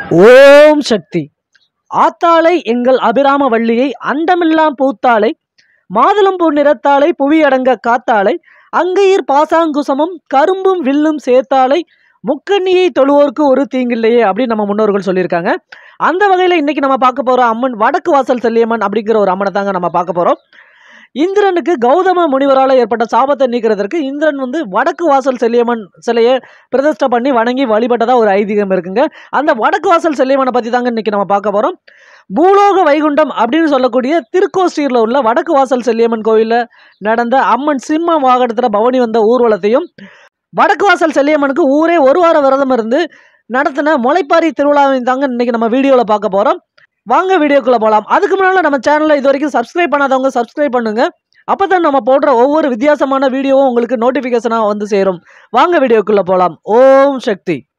ஓம் சக்தி ஆத்தாளை எங்கள் அபிராம வள்ளியை அண்டமெல்லாம் பூத்தாளை மாதுளம்பூ நிறத்தாளை புவியடங்க காத்தாளை அங்கையர் பாசாங்குசமும் கரும்பும் வில்லும் சேர்த்தாளை முக்கண்ணியை தொழுவோர்க்கு ஒரு தீங்கில்லையே அப்படின்னு நம்ம முன்னோர்கள் சொல்லியிருக்காங்க அந்த வகையில் இன்னைக்கு நம்ம பார்க்க போகிற அம்மன் வடக்கு வாசல் செல்லியம்மன் அப்படிங்கிற ஒரு அம்மனை தாங்க நம்ம பார்க்க போகிறோம் இந்திரனுக்கு கௌதம முனிவரால் ஏற்பட்ட சாபத்தை நீக்கிறதற்கு இந்திரன் வந்து வடக்கு வாசல் செல்லியம்மன் சிலையை பிரதிஷ்டை பண்ணி வணங்கி வழிபட்டதா ஒரு ஐதீகம் இருக்குங்க அந்த வடக்கு வாசல் செல்லியம்மனை பற்றி தாங்க இன்னைக்கு நம்ம பார்க்க போகிறோம் பூலோக வைகுண்டம் அப்படின்னு சொல்லக்கூடிய திருக்கோஷ்டியில் உள்ள வடக்கு வாசல் செல்லியம்மன் கோயிலில் நடந்த அம்மன் சிம்ம வாகனத்தில் பவனி வந்த ஊர்வலத்தையும் வடக்கு வாசல் செல்லியம்மனுக்கு ஊரே ஒரு வார விரதம் இருந்து நடத்தின முளைப்பாரி திருவிழாவையும் தாங்க இன்னைக்கு நம்ம வீடியோவில் பார்க்க போகிறோம் வாங்க வீடியோக்குள்ளே போகலாம் அதுக்கு முன்னால் நம்ம சேனலை இது வரைக்கும் சப்ஸ்கிரைப் பண்ணாதவங்க சப்ஸ்கிரைப் பண்ணுங்க அப்போ தான் நம்ம போடுற ஒவ்வொரு வித்தியாசமான வீடியோவும் உங்களுக்கு நோட்டிஃபிகேஷனாக வந்து சேரும் வாங்க வீடியோக்குள்ளே போகலாம் ஓம் சக்தி